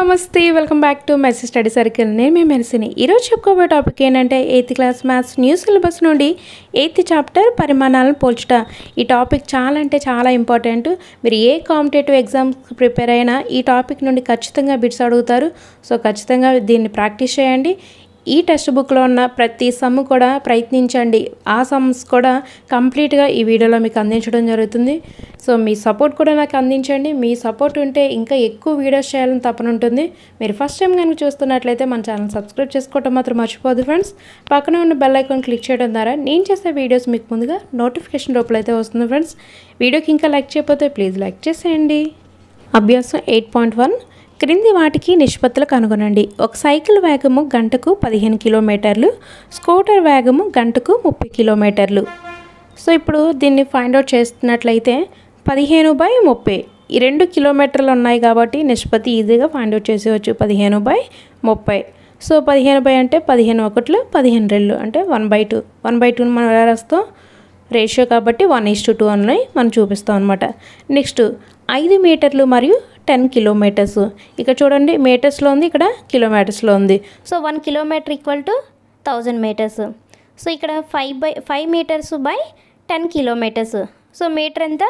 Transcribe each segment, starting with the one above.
నమస్తే welcome back to Messy study circle నేను మీ మెరిసిని ఈరోజు చెప్పుకోబోయే టాపిక్ ఏంటంటే eighth class maths new syllabus నుండి ఎయిత్ చాప్టర్ పరిమాణాలను పోల్చుట ఈ టాపిక్ చాలా అంటే చాలా ఇంపార్టెంట్ మీరు ఏ కాంపిటేటివ్ ఎగ్జామ్స్ ప్రిపేర్ అయినా ఈ టాపిక్ నుండి ఖచ్చితంగా బిట్స్ అడుగుతారు సో ఖచ్చితంగా దీన్ని ప్రాక్టీస్ చేయండి ఈ టెక్స్ట్ బుక్లో ఉన్న ప్రతి సమ్ కూడా ప్రయత్నించండి ఆ సమ్స్ కూడా కంప్లీట్గా ఈ వీడియోలో మీకు అందించడం జరుగుతుంది సో మీ సపోర్ట్ కూడా నాకు అందించండి మీ సపోర్ట్ ఉంటే ఇంకా ఎక్కువ వీడియోస్ చేయాలని తప్పన ఉంటుంది మీరు ఫస్ట్ టైం కనుక చూస్తున్నట్లయితే మన ఛానల్ సబ్స్క్రైబ్ చేసుకోవడం మాత్రం మర్చిపోదు ఫ్రెండ్స్ పక్కనే ఉన్న బెల్ ఐకాన్ క్లిక్ చేయడం ద్వారా నేను చేసే వీడియోస్ మీకు ముందుగా నోటిఫికేషన్ రూపంలో అయితే వస్తుంది ఫ్రెండ్స్ వీడియోకి ఇంకా లైక్ చేయకపోతే ప్లీజ్ లైక్ చేసేయండి అభ్యాసం ఎయిట్ పాయింట్ వన్ క్రింది వాటికి నిష్పత్తులు కనుగొనండి ఒక సైకిల్ వేగము గంటకు పదిహేను కిలోమీటర్లు స్కూటర్ వేగము గంటకు ముప్పై కిలోమీటర్లు సో ఇప్పుడు దీన్ని ఫైండ్ అవుట్ చేస్తున్నట్లయితే పదిహేను బై ముప్పై ఈ రెండు కిలోమీటర్లు ఉన్నాయి కాబట్టి నిష్పత్తి ఈజీగా ఫైండ్ అవుట్ చేసేవచ్చు పదిహేను బై ముప్పై సో పదిహేను బై అంటే పదిహేను ఒకట్లు పదిహేను రెళ్ళు అంటే one by two one by టూని మనం ఎలా రాస్తాం రేషియో కాబట్టి వన్ ఈస్ టు టూ అని మనం చూపిస్తాం అనమాట నెక్స్ట్ ఐదు మీటర్లు మరియు టెన్ కిలోమీటర్స్ ఇక్కడ చూడండి మీటర్స్లో ఉంది ఇక్కడ కిలోమీటర్స్లో ఉంది so one kilometre equal to thousand metres so ఇక్కడ five by five metres by ten kilometres so metre ఎంత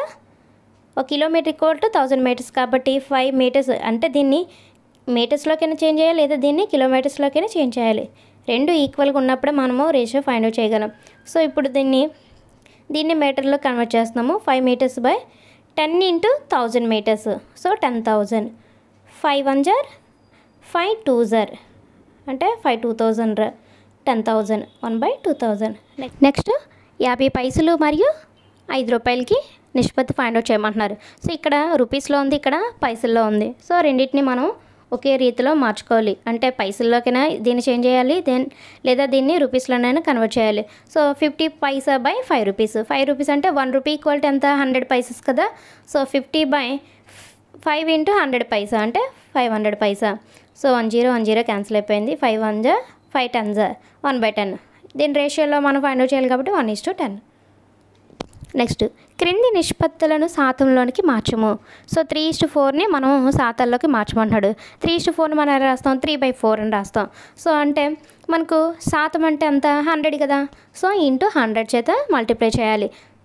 ఒక kilometre equal to thousand metres కాబట్టి ఫైవ్ మీటర్స్ అంటే దీన్ని మీటర్స్లోకైనా చేంజ్ చేయాలి లేదా దీన్ని కిలోమీటర్స్లోకైనా చేంజ్ చేయాలి రెండు ఈక్వల్గా ఉన్నప్పుడే మనము రేషియో ఫైండ్ అవుట్ చేయగలం సో ఇప్పుడు దీన్ని దీన్ని మీటర్లో కన్వర్ట్ చేస్తున్నాము five metres by ten into thousand metres so ten thousand five one జర్ ఫైవ్ టూ జర్ అంటే five two thousand ten thousand one by two thousand next యాభై పైసలు మరియు ఐదు రూపాయలకి నిష్పత్తి ఫైండ్ అవుట్ చేయమంటున్నారు సో ఇక్కడ రూపీస్లో ఉంది ఇక్కడ పైసల్లో ఉంది సో రెండింటిని మనం ఒకే రీతిలో మార్చుకోవాలి అంటే పైసల్లోకైనా దీన్ని చేంజ్ చేయాలి దెన్ లేదా దీన్ని రూపీస్లోనైనా కన్వర్ట్ చేయాలి so fifty paisa by five rupees five rupees అంటే వన్ రూపీ ఈక్వల్ టు ఎంత హండ్రెడ్ పైసెస్ కదా so fifty by five into hundred paisa అంటే five hundred paisa so one zero one zero cancel అయిపోయింది ఫైవ్ వన్ జా ఫైవ్ టెన్ జా one by ten దీని రేషియోలో మనం ఫైండ్ అవుట్ చేయాలి కాబట్టి one is to ten next క్రింది నిష్పత్తులను శాతంలోనికి మార్చము సో త్రీ ఇస్టు ఫోర్ని మనం శాతాల్లోకి మార్చమంటున్నాడు త్రీ ఇస్టు ఫోర్ని మనం ఎలా రాస్తాం త్రీ బై ఫోర్ అని రాస్తాం సో అంటే మనకు శాతం అంటే ఎంత హండ్రెడ్ కదా సో ఇంటూ హండ్రెడ్ చేత మల్టిప్లై చేయాలి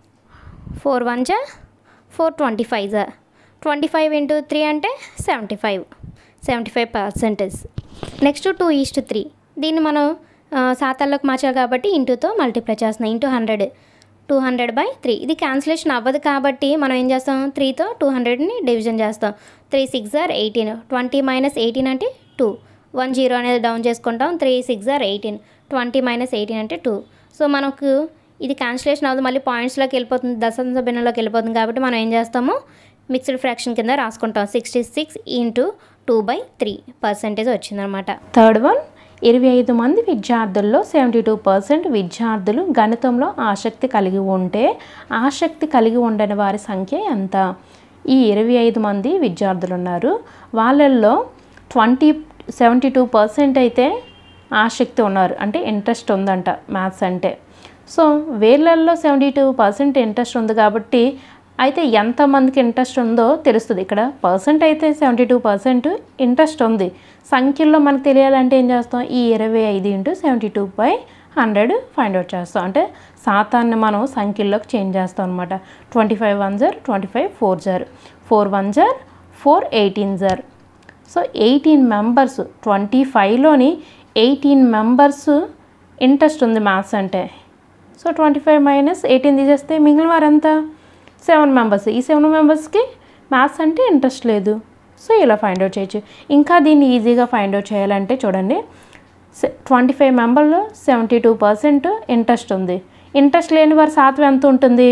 ఫోర్ వన్ జా ఫోర్ ట్వంటీ ఫైవ్ జా ట్వంటీ ఫైవ్ ఇంటూ త్రీ అంటే seventy five seventy five percentage next two is to three దీన్ని మనం ఆ, శాతాల్లోకి మార్చాలి కాబట్టి ఇంటూతో మల్టిప్లై చేస్తున్నాం into hundred two hundred by three ఇది క్యాన్సిలేషన్ అవ్వదు కాబట్టి మనం ఏం చేస్తాం త్రీతో టూ హండ్రెడ్ని డివిజన్ చేస్తాం three six or eighteen twenty minus eighteen అంటే టూ వన్ జీరో అనేది డౌన్ చేసుకుంటాం three six or eighteen twenty minus eighteen అంటే టూ సో మనకు ఇది క్యాన్సిలేషన్ అవ్వదు మళ్ళీ పాయింట్స్లోకి వెళ్ళిపోతుంది దశాంశ భిన్నంలోకి వెళ్ళిపోతుంది కాబట్టి మనం ఏం చేస్తాము మిక్స్డ్ ఫ్రాక్షన్ కింద రాసుకుంటాం sixty six into two by three percentage వచ్చిందనమాట థర్డ్ వన్ ఇరవై ఐదు మంది విద్యార్థుల్లో సెవెంటీ టూ పర్సెంట్ విద్యార్థులు గణితంలో ఆసక్తి కలిగి ఉంటే ఆసక్తి కలిగి ఉండని వారి సంఖ్య ఎంత ఈ ఇరవై ఐదు మంది విద్యార్థులు ఉన్నారు వాళ్ళల్లో ట్వంటీ సెవెంటీ టూ పర్సెంట్ అయితే ఆసక్తి ఉన్నారు అంటే ఇంట్రెస్ట్ ఉందంట మ్యాథ్స్ అంటే సో వీళ్ళల్లో సెవెంటీ టూ పర్సెంట్ ఇంట్రెస్ట్ ఉంది కాబట్టి అయితే ఎంతమందికి ఇంట్రెస్ట్ ఉందో తెలుస్తుంది ఇక్కడ పర్సెంట్ అయితే సెవెంటీ టూ పర్సెంట్ ఇంట్రెస్ట్ ఉంది సంఖ్యల్లో మనకు తెలియాలంటే ఏం చేస్తాం ఈ ఇరవై ఐదు into seventy two by hundred find out చేస్తాం అంటే శాతాన్ని మనం సంఖ్యల్లోకి చేంజ్ చేస్తాం అనమాట ట్వంటీ ఫైవ్ వన్ జర్ ట్వంటీ ఫైవ్ ఫోర్ జర్ ఫోర్ వన్ జర్ ఫోర్ ఎయిటీన్ జర్ సో ఎయిటీన్ మెంబర్స్ ట్వంటీ ఫైవ్లోని ఎయిటీన్ మెంబర్స్ ఇంట్రెస్ట్ ఉంది మ్యాథ్స్ అంటే so twenty five minus eighteen తీసేస్తే మిగిలిన వారంతా సెవెన్ మెంబర్స్ ఈ సెవెన్ మెంబర్స్కి మ్యాథ్స్ అంటే ఇంట్రెస్ట్ లేదు సో ఇలా ఫైండ్ అవుట్ చేయొచ్చు ఇంకా దీన్ని ఈజీగా ఫైండ్ అవుట్ చేయాలంటే చూడండి ట్వంటీ ఫైవ్ మెంబర్లో సెవెంటీ టూ పర్సెంట్ ఇంట్రెస్ట్ ఉంది ఇంట్రెస్ట్ లేని వారి శాతం ఎంత ఉంటుంది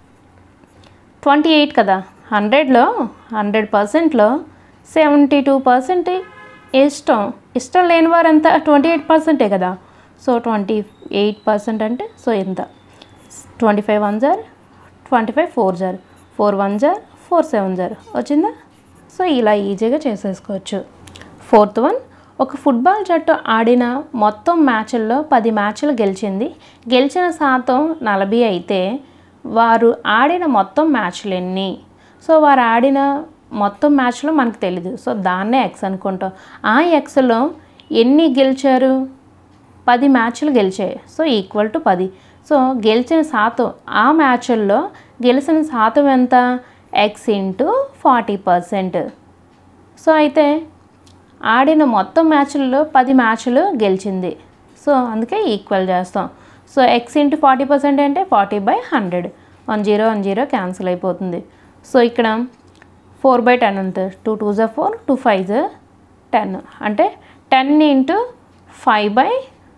ట్వంటీ ఎయిట్ కదా హండ్రెడ్లో హండ్రెడ్ పర్సెంట్లో సెవెంటీ టూ పర్సెంట్ ఇష్టం ఇష్టం లేని వారు ఎంత ట్వంటీ ఎయిట్ పర్సెంటే కదా సో ట్వంటీ ఎయిట్ పర్సెంట్ అంటే సో ఎంత ట్వంటీ ఫైవ్ వన్ జార్ ట్వంటీ ఫైవ్ ఫోర్ జార్ ఫోర్ వన్ జార్ ఫోర్ సెవెన్ జార్ వచ్చిందా సో ఇలా ఈజీగా చేసేసుకోవచ్చు ఫోర్త్ వన్ ఒక ఫుట్బాల్ జట్టు ఆడిన మొత్తం మ్యాచ్ల్లో పది మ్యాచ్లు గెలిచింది గెలిచిన శాతం నలభై అయితే వారు ఆడిన మొత్తం మ్యాచ్లు ఎన్ని సో వారు ఆడిన మొత్తం మ్యాచ్లో మనకు తెలీదు సో దాన్నే ఎక్స్ అనుకుంటాం ఆ ఎక్స్లో ఎన్ని గెలిచారు పది మ్యాచ్లు గెలిచాయి సో ఈక్వల్ టు పది సో గెలిచిన శాతం ఆ మ్యాచ్ల్లో గెలిచిన శాతం ఎంత x into forty percent so అయితే ఆడిన మొత్తం మ్యాచ్ల్లో పది మ్యాచ్లు గెలిచింది సో అందుకే ఈక్వల్ చేస్తాం so x into forty percent అంటే forty by hundred one zero one zero cancel అయిపోతుంది సో ఇక్కడ ఫోర్ బై టెన్ ఉంటుంది టూ టూ జా ఫోర్ టూ ఫైవ్ జా టెన్ అంటే ten into five by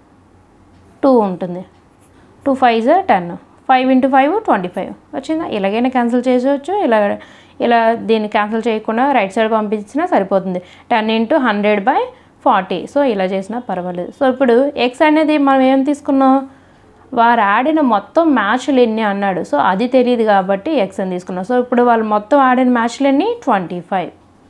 two ఉంటుంది టూ ఫైవ్ జా ten five into five twenty five వచ్చిందా ఇలాగైనా క్యాన్సిల్ చేసేవచ్చు ఇలా ఇలా దీన్ని క్యాన్సిల్ చేయకుండా రైట్ సైడ్ పంపించినా సరిపోతుంది ten into hundred by forty so ఇలా చేసినా పర్వాలేదు సో ఇప్పుడు ఎక్స్ అనేది మనం ఏం తీసుకున్నాం వారు ఆడిన మొత్తం మ్యాచ్లు ఎన్ని అన్నాడు సో అది తెలియదు కాబట్టి ఎక్స్ అని తీసుకున్నాం సో ఇప్పుడు వాళ్ళు మొత్తం ఆడిన మ్యాచ్లు ఎన్ని twenty five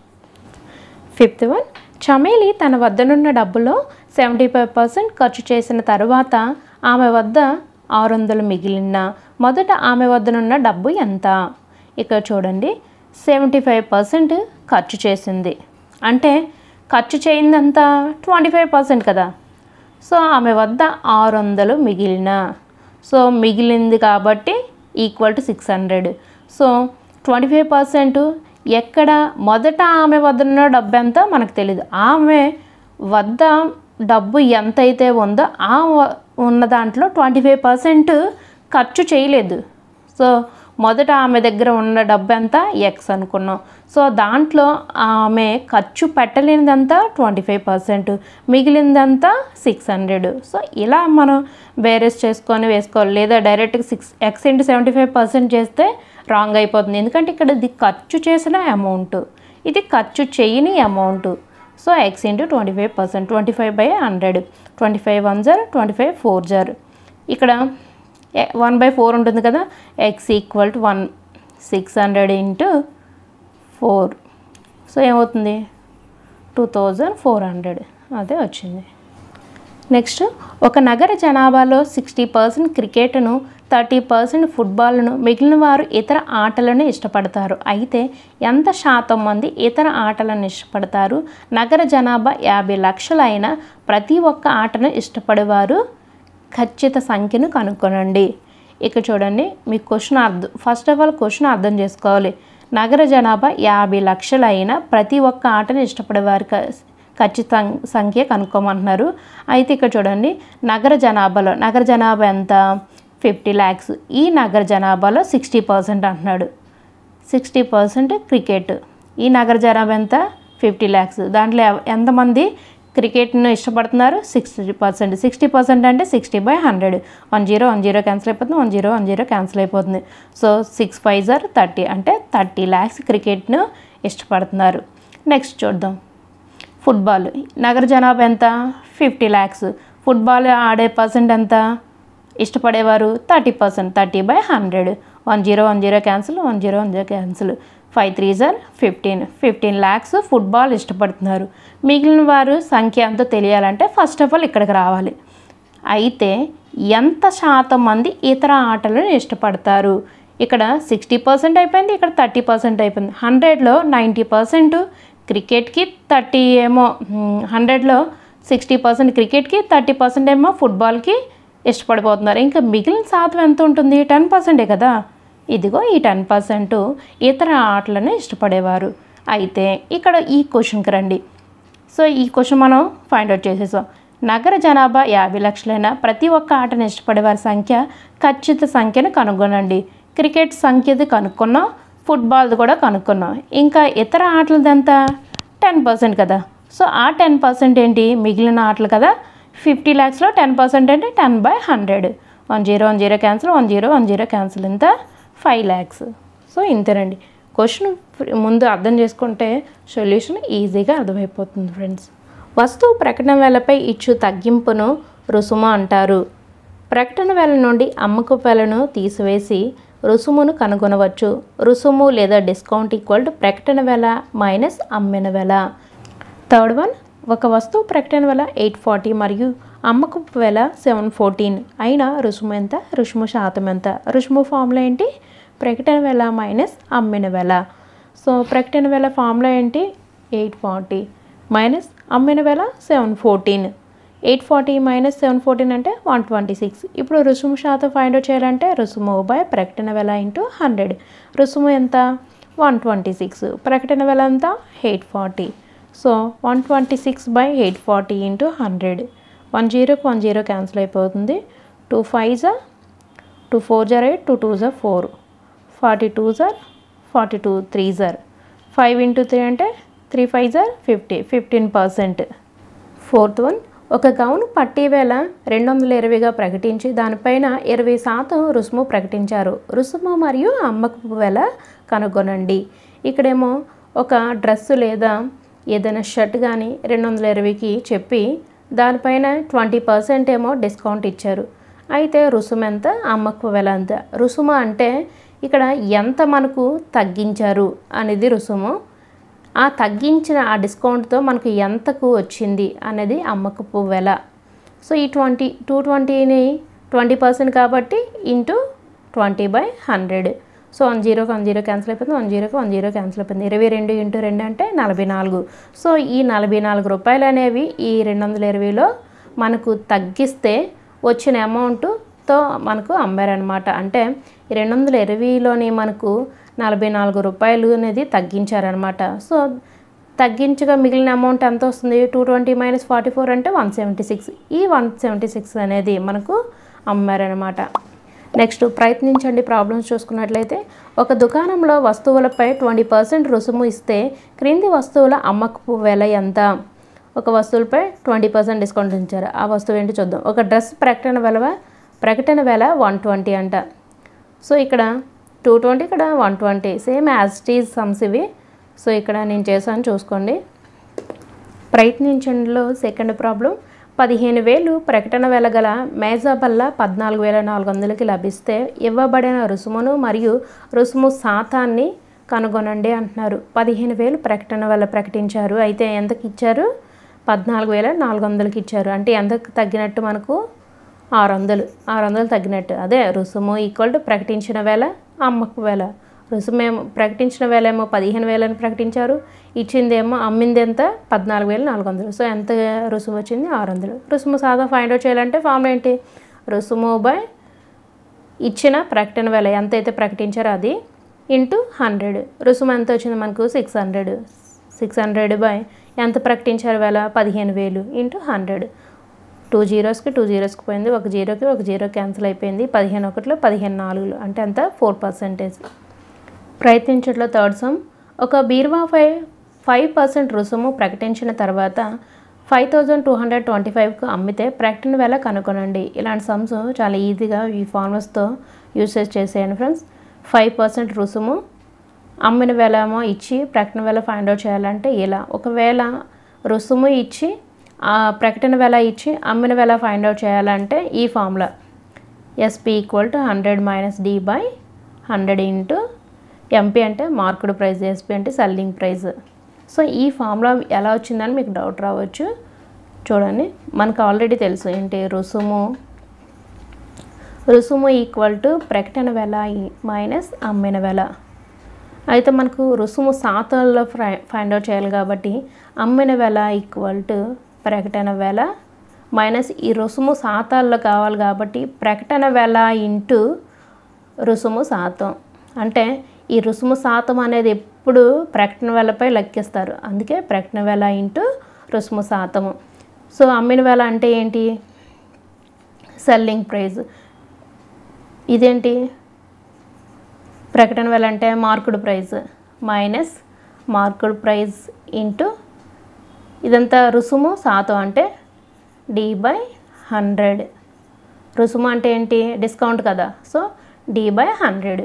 fifth one Chameli తన వద్దనున్న డబ్బులో సెవెంటీ ఫైవ్ పర్సెంట్ ఖర్చు చేసిన తర్వాత ఆమె వద్ద ఆరు వందలు మిగిలిన మొదట ఆమె వద్దనున్న డబ్బు ఎంత ఇక్కడ చూడండి సెవెంటీ ఫైవ్ పర్సెంట్ ఖర్చు చేసింది అంటే ఖర్చు చేయిందంతా ట్వంటీ ఫైవ్ పర్సెంట్ కదా సో ఆమె వద్ద ఆరు వందలు మిగిలిన సో మిగిలింది కాబట్టి equal to six hundred so twenty five percent ఎక్కడ మొదట ఆమె వద్ద ఉన్న డబ్బు ఎంత మనకు తెలియదు ఆమె వద్ద డబ్బు ఎంత అయితే ఉందో ఆ వ- ఉన్న దాంట్లో ట్వంటీ ఫైవ్ పర్సెంట్ ఖర్చు చేయలేదు సో మొదట ఆమె దగ్గర ఉన్న డబ్బు ఎంత ఎక్స్ అనుకున్నాం సో దాంట్లో ఆమె ఖర్చు పెట్టలేనిదంతా ట్వంటీ ఫైవ్ పర్సెంట్ మిగిలిందంతా సిక్స్ హండ్రెడ్ సో ఇలా మనం బేరేస్ చేసుకొని వేసుకోవాలి లేదా డైరెక్ట్గా six x into seventy five percent చేస్తే రాంగ్ అయిపోతుంది ఎందుకంటే ఇక్కడ ఇది ఖర్చు చేసిన అమౌంట్ ఇది ఖర్చు చేయని amount so x into twenty five percent twenty five by hundred twenty five one జార్ ట్వంటీ ఫైవ్ ఫోర్ జార్ ఇక్కడ వన్ బై ఫోర్ ఉంటుంది కదా x equal to one six hundred into four so ఏమవుతుంది టూ థౌజండ్ ఫోర్ హండ్రెడ్ అదే వచ్చింది next ఒక నగర జనాభాలో సిక్స్టీ పర్సెంట్ క్రికెట్ను థర్టీ పర్సెంట్ ఫుట్బాల్ను మిగిలిన వారు ఇతర ఆటలను ఇష్టపడతారు అయితే ఎంత శాతం మంది ఇతర ఆటలను ఇష్టపడతారు నగర జనాభా యాభై లక్షలైన ప్రతి ఒక్క ఆటను ఇష్టపడేవారు ఖచ్చిత సంఖ్యను కనుక్కొనండి ఇక్కడ చూడండి మీ క్వశ్చన్ అర్థం ఫస్ట్ ఆఫ్ ఆల్ క్వశ్చన్ అర్థం చేసుకోవాలి నగర జనాభా యాభై లక్షలైన ప్రతి ఒక్క ఆటను ఇష్టపడేవారి క- ఖచ్చిత సంఖ్య కనుక్కోమంటున్నారు అయితే ఇక్కడ చూడండి నగర జనాభాలో నగర జనాభా ఎంత ఫిఫ్టీ ల్యాక్స్ ఈ నగర జనాభాలో సిక్స్టీ పర్సెంట్ అంటున్నాడు సిక్స్టీ పర్సెంట్ క్రికెట్ ఈ నగర జనాభా ఎంత ఫిఫ్టీ ల్యాక్స్ దాంట్లో ఎవ- ఎంతమంది క్రికెట్ను ఇష్టపడుతున్నారు సిక్స్టీ పర్సెంట్ సిక్స్టీ పర్సెంట్ అంటే sixty by hundred one zero one zero cancel అయిపోతుంది one zero one zero cancel అయిపోతుంది సో సిక్స్ ఫైవ్ జార్ థర్టీ అంటే థర్టీ ల్యాక్స్ క్రికెట్ను ఇష్టపడుతున్నారు నెక్స్ట్ చూద్దాం ఫుట్బాల్ నగర జనాభా ఎంత ఫిఫ్టీ ల్యాక్స్ ఫుట్బాల్ ఆడే పర్సెంట్ ఎంత ఇష్టపడేవారు thirty percent thirty by hundred one zero one zero cancel one zero one zero cancel five three జార్ ఫిఫ్టీన్ ఫిఫ్టీన్ ల్యాక్స్ ఫుట్బాల్ ఇష్టపడుతున్నారు మిగిలిన వారు సంఖ్య ఎంతో తెలియాలంటే ఫస్ట్ ఆఫ్ ఆల్ ఇక్కడికి రావాలి అయితే ఎంత శాతం మంది ఇతర ఆటలను ఇష్టపడతారు ఇక్కడ సిక్స్టీ పర్సెంట్ అయిపోయింది ఇక్కడ థర్టీ పర్సెంట్ అయిపోయింది హండ్రెడ్లో నైంటీ పర్సెంట్ క్రికెట్కి థర్టీ ఏమో హండ్రెడ్లో సిక్స్టీ పర్సెంట్ క్రికెట్కి థర్టీ పర్సెంట్ ఏమో ఫుట్బాల్కి ఇష్టపడిపోతున్నారు ఇంకా మిగిలిన శాతం ఎంత ఉంటుంది టెన్ పర్సెంటే కదా ఇదిగో ఈ టెన్ పర్సెంట్ ఇతర ఆటలను ఇష్టపడేవారు అయితే ఇక్కడ ఈ క్వశ్చన్కి రండి సో ఈ క్వశ్చన్ మనం ఫైండ్ అవుట్ చేసేసాం నగర జనాభా యాభై లక్షలైన ప్రతి ఒక్క ఆటను ఇష్టపడే వారి సంఖ్య ఖచ్చిత సంఖ్యను కనుగొనండి క్రికెట్ సంఖ్యది కనుక్కున్నాం ఫుట్బాల్ది కూడా కనుక్కున్నాం ఇంకా ఇతర ఆటలదంతా టెన్ పర్సెంట్ కదా సో ఆ టెన్ పర్సెంట్ ఏంటి మిగిలిన ఆటలు కదా ఫిఫ్టీ ల్యాక్స్లో టెన్ పర్సెంట్ అంటే ten by hundred one zero one zero cancel one zero one zero cancel ఇంత ఫైవ్ ల్యాక్స్ సో ఇంతేనండి క్వశ్చన్ ముందు అర్థం చేసుకుంటే సొల్యూషన్ ఈజీగా అర్థమైపోతుంది ఫ్రెండ్స్ వస్తువు ప్రకటన వేలపై ఇచ్చు తగ్గింపును రుసుము అంటారు ప్రకటన వేల నుండి అమ్మకపు వేలను తీసివేసి రుసుమును కనుగొనవచ్చు రుసుము లేదా డిస్కౌంట్ ఈక్వల్ టు ప్రకటన వేల మైనస్ అమ్మిన వేల థర్డ్ వన్ ఒక వస్తువు ప్రకటన వేల ఎయిట్ ఫార్టీ మరియు అమ్మకపు వేల సెవెన్ ఫోర్టీన్ అయినా రుసుము ఎంత రుసుము శాతం ఎంత రుసుము ఫార్ములా ఏంటి ప్రకటన వేల మైనస్ అమ్మిన వేల సో ప్రకటన వేల ఫార్ములా ఏంటి ఎయిట్ ఫార్టీ మైనస్ అమ్మిన వేల seven fourteen eight forty minus seven fourteen అంటే వన్ ట్వంటీ సిక్స్ ఇప్పుడు రుసుము శాతం ఫైండ్ అవుట్ చేయాలంటే రుసుము బై ప్రకటన వేల ఇంటూ హండ్రెడ్ రుసుము ఎంత వన్ ట్వంటీ సిక్స్ ప్రకటన వేల ఎంత eight forty so one twenty six by eight forty into hundred one జీరోకి వన్ జీరో క్యాన్సిల్ అయిపోతుంది టూ ఫైవ్ జా టూ ఫోర్ జార్ ఎయిట్ టూ టూ జార్ ఫోర్ ఫార్టీ టూ జార్ ఫార్టీ టూ త్రీ జార్ ఫైవ్ ఇంటూ త్రీ అంటే three five జార్ fifty fifteen percent fourth one ఒక గౌను పట్టీ వేల రెండు వందల ఇరవైగా ప్రకటించి దానిపైన ఇరవై శాతం రుసుము ప్రకటించారు రుసుము మరియు అమ్మకపు వేల కనుగొనండి ఇక్కడేమో ఒక డ్రెస్సు లేదా ఏదైనా షర్ట్ కానీ రెండు వందల ఇరవైకి చెప్పి దానిపైన ట్వంటీ పర్సెంట్ ఏమో డిస్కౌంట్ ఇచ్చారు అయితే రుసుము ఎంత అమ్మకపు వెల ఎంత రుసుము అంటే ఇక్కడ ఎంత మనకు తగ్గించారు అనేది రుసుము ఆ తగ్గించిన ఆ డిస్కౌంట్తో మనకు ఎంతకు వచ్చింది అనేది అమ్మకపు వెల సో ఈ ట్వంటీ టూ ట్వంటీని ట్వంటీ పర్సెంట్ కాబట్టి into twenty by hundred so one జీరోకి వన్ జీరో క్యాన్సిల్ అయిపోయింది వన్ జీరోకి వన్ జీరో క్యాన్సిల్ అయిపోయింది ఇరవై రెండు ఇంటూ రెండు అంటే నలభై నాలుగు సో ఈ నలభై నాలుగు రూపాయలు అనేవి ఈ రెండు వందల ఇరవైలో మనకు తగ్గిస్తే వచ్చిన అమౌంట్తో మనకు అమ్మారనమాట అంటే ఈ రెండు వందల ఇరవైలోని మనకు నలభై నాలుగు రూపాయలు అనేది తగ్గించారనమాట సో తగ్గించగా మిగిలిన అమౌంట్ ఎంత వస్తుంది two twenty minus forty four అంటే వన్ సెవెంటీ సిక్స్ ఈ వన్ సెవెంటీ సిక్స్ అనేది మనకు అమ్మారనమాట నెక్స్ట్ ప్రయత్నించండి ప్రాబ్లమ్స్ చూసుకున్నట్లయితే ఒక దుకాణంలో వస్తువులపై ట్వంటీ పర్సెంట్ రుసుము ఇస్తే క్రింది వస్తువుల అమ్మకపు వెల ఎంత ఒక వస్తువులపై ట్వంటీ పర్సెంట్ డిస్కౌంట్ ఇచ్చారు ఆ వస్తువు ఏంటి చూద్దాం ఒక డ్రెస్ ప్రకటన వెల ప్రకటన వెల వన్ ట్వంటీ అంట సో ఇక్కడ టూ ట్వంటీ ఇక్కడ one twenty same as these sums ఇవి సో ఇక్కడ నేను చేశాను చూసుకోండి ప్రయత్నించండిలో సెకండ్ ప్రాబ్లం పదిహేను వేలు ప్రకటన వెలగల మేజాబల్ల పద్నాలుగు వేల నాలుగు వందలకి లభిస్తే ఇవ్వబడిన రుసుమును మరియు రుసుము శాతాన్ని కనుగొనండి అంటున్నారు పదిహేను వేలు ప్రకటన వల్ల ప్రకటించారు అయితే ఎంతకి ఇచ్చారు పద్నాలుగు వేల నాలుగు వందలకి ఇచ్చారు అంటే ఎంతకు తగ్గినట్టు మనకు ఆరు వందలు ఆరు వందలు తగ్గినట్టు అదే రుసుము ఈక్వల్ టు ప్రకటించిన వేల అమ్మకు వేల రుసుమేమో ప్రకటించిన వేల ఏమో పదిహేను వేలని ప్రకటించారు ఇచ్చిందేమో అమ్మింది ఎంత పద్నాలుగు వేలు నాలుగు వందలు సో ఎంత రుసుము వచ్చింది ఆరు వందలు రుసుము సాదా ఫైండ్ అవుట్ చేయాలంటే ఫామ్ ఏంటి రుసుము బై ఇచ్చిన ప్రకటన వేల ఎంత అయితే ప్రకటించారో అది ఇంటూ హండ్రెడ్ రుసుము ఎంత వచ్చింది మనకు six hundred six hundred by ఎంత ప్రకటించారు వేల పదిహేను వేలు ఇంటూ హండ్రెడ్ టూ జీరోస్కి టూ జీరోస్కి పోయింది ఒక జీరోకి ఒక జీరో క్యాన్సిల్ అయిపోయింది పదిహేను ఒకటిలో పదిహేను నాలుగులో అంటే అంత ఫోర్ పర్సెంటేజ్ ప్రయత్నించట్లో థర్డ్ సమ్ ఒక బీరువాపై ఫైవ్ పర్సెంట్ రుసుము ప్రకటించిన తర్వాత five thousand two hundred twenty ఫైవ్కి అమ్మితే ప్రకటన వేల కనుగొనండి ఇలాంటి సమ్స్ చాలా ఈజీగా ఈ ఫార్మర్స్తో యూసేజ్ చేసేయండి ఫ్రెండ్స్ ఫైవ్ పర్సెంట్ రుసుము అమ్మిన వేల ఏమో ఇచ్చి ప్రకటన వేల ఫైండ్ అవుట్ చేయాలంటే ఇలా ఒకవేళ రుసుము ఇచ్చి ఆ ప్రకటన వేల ఇచ్చి అమ్మిన వేల ఫైండ్ అవుట్ చేయాలంటే ఈ formula SP equal to hundred minus D by hundred into MP అంటే మార్కెట్ ప్రైస్ ఎస్పీ అంటే సెల్లింగ్ ప్రైస్ సో ఈ ఫార్ములా ఎలా వచ్చిందని మీకు డౌట్ రావచ్చు చూడండి మనకు ఆల్రెడీ తెలుసు ఏంటి రుసుము రుసుము ఈక్వల్ టు ప్రకటన వెల మైనస్ అమ్మిన వెల అయితే మనకు రుసుము శాతాల్లో ఫై ఫైండ్ అవుట్ చేయాలి కాబట్టి అమ్మిన వెల ఈక్వల్ టు ప్రకటన వెల మైనస్ ఈ రుసుము శాతాల్లో కావాలి కాబట్టి ప్రకటన వెల ఇంటూ రుసుము శాతం అంటే ఈ రుసుము శాతం అనేది ఎప్పుడు ప్రకటన వెలపై లెక్కిస్తారు అందుకే ప్రకటన వెల ఇంటూ రుసుము శాతము సో అమ్మిన వెల అంటే ఏంటి సెల్లింగ్ ప్రైస్ ఇదేంటి ప్రకటన వెల అంటే marked price minus marked price into ఇదంతా రుసుము శాతం అంటే డి బై హండ్రెడ్ రుసుము అంటే ఏంటి డిస్కౌంట్ కదా so D by hundred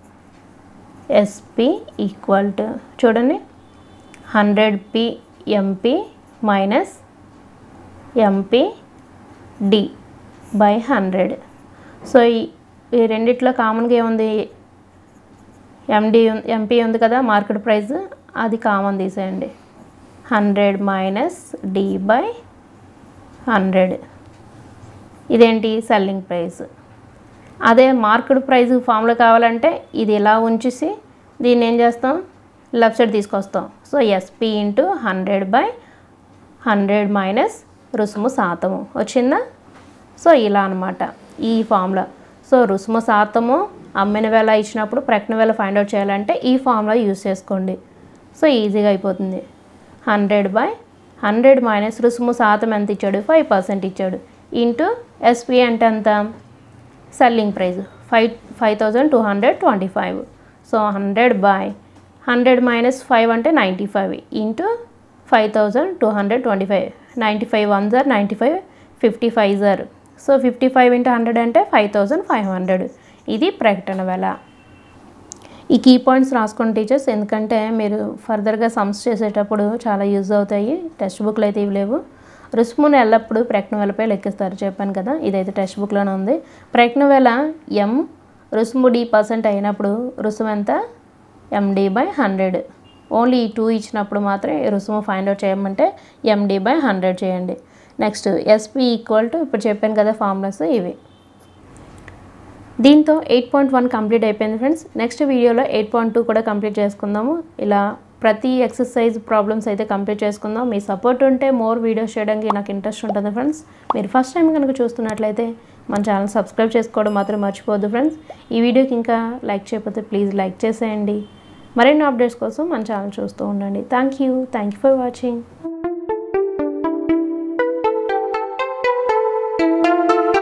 SP equal to చూడండి hundred P MP minus MP D by hundred so ఈ ఈ రెండిట్లో కామన్గా ఏముంది ఎండి ఎంపీ ఉంది కదా మార్కెట్ ప్రైస్ అది కామన్ తీసేయండి hundred minus D by hundred ఇదేంటి సెల్లింగ్ ప్రైస్ అదే మార్కెట్ ప్రైస్ ఫామ్లో కావాలంటే ఇది ఇలా ఉంచేసి దీన్ని ఏం చేస్తాం లెఫ్ట్ సైడ్ తీసుకొస్తాం so SP into hundred by hundred minus రుసుము శాతము వచ్చిందా సో ఇలా అనమాట ఈ ఫార్ములా సో రుసుము శాతము అమ్మిన వేళ ఇచ్చినప్పుడు ప్రకటన వేళ ఫైండ్ అవుట్ చేయాలంటే ఈ ఫార్ములా యూస్ చేసుకోండి సో ఈజీగా అయిపోతుంది హండ్రెడ్ బై హండ్రెడ్ మైనస్ రుసుము శాతం ఎంత ఇచ్చాడు ఫైవ్ పర్సెంట్ ఇచ్చాడు ఇంటూ ఎస్పీ అంటే ఎంత selling price five five thousand two hundred twenty five so hundred by hundred minus five అంటే ninety five into five thousand two hundred twenty five ninety five one జార్ ninety five fifty five జార్ so fifty five into hundred అంటే five thousand five hundred ఇది ప్రకటన వేళ ఈ key points రాసుకోండి teachers ఎందుకంటే మీరు ఫర్దర్గా సమ్స్ చేసేటప్పుడు చాలా యూజ్ అవుతాయి టెక్స్ట్ బుక్లు అయితే ఇవి లేవు రుసుమును ఎల్లప్పుడూ ప్రకటన వేలపై లెక్కిస్తారు చెప్పాను కదా ఇదైతే టెక్స్ట్ బుక్లోనే ఉంది ప్రకటన వేల ఎం రుసుము డి పర్సెంట్ అయినప్పుడు రుసుము ఎంత ఎండి బై హండ్రెడ్ ఓన్లీ ఈ టూ ఇచ్చినప్పుడు మాత్రమే ఈ రుసుము ఫైండ్ అవుట్ చేయమంటే ఎండి బై హండ్రెడ్ చేయండి నెక్స్ట్ ఎస్పి ఈక్వల్ టు ఇప్పుడు చెప్పాను కదా ఫార్ములాస్ ఇవి దీంతో ఎయిట్ పాయింట్ వన్ కంప్లీట్ అయిపోయింది ఫ్రెండ్స్ నెక్స్ట్ వీడియోలో ఎయిట్ పాయింట్ టూ కూడా కంప్లీట్ చేసుకుందాము ఇలా ప్రతి ఎక్సర్సైజ్ ప్రాబ్లమ్స్ అయితే కంప్లీట్ చేసుకుందాం మీ సపోర్ట్ ఉంటే మోర్ వీడియోస్ చేయడానికి నాకు ఇంట్రెస్ట్ ఉంటుంది ఫ్రెండ్స్ మీరు ఫస్ట్ టైం కనుక చూస్తున్నట్లయితే మన ఛానల్ సబ్స్క్రైబ్ చేసుకోవడం మాత్రం మర్చిపోవద్దు ఫ్రెండ్స్ ఈ వీడియోకి ఇంకా లైక్ చేయకపోతే ప్లీజ్ లైక్ చేసేయండి మరిన్ని అప్డేట్స్ కోసం మన ఛానల్ చూస్తూ ఉండండి thank you thank you for watching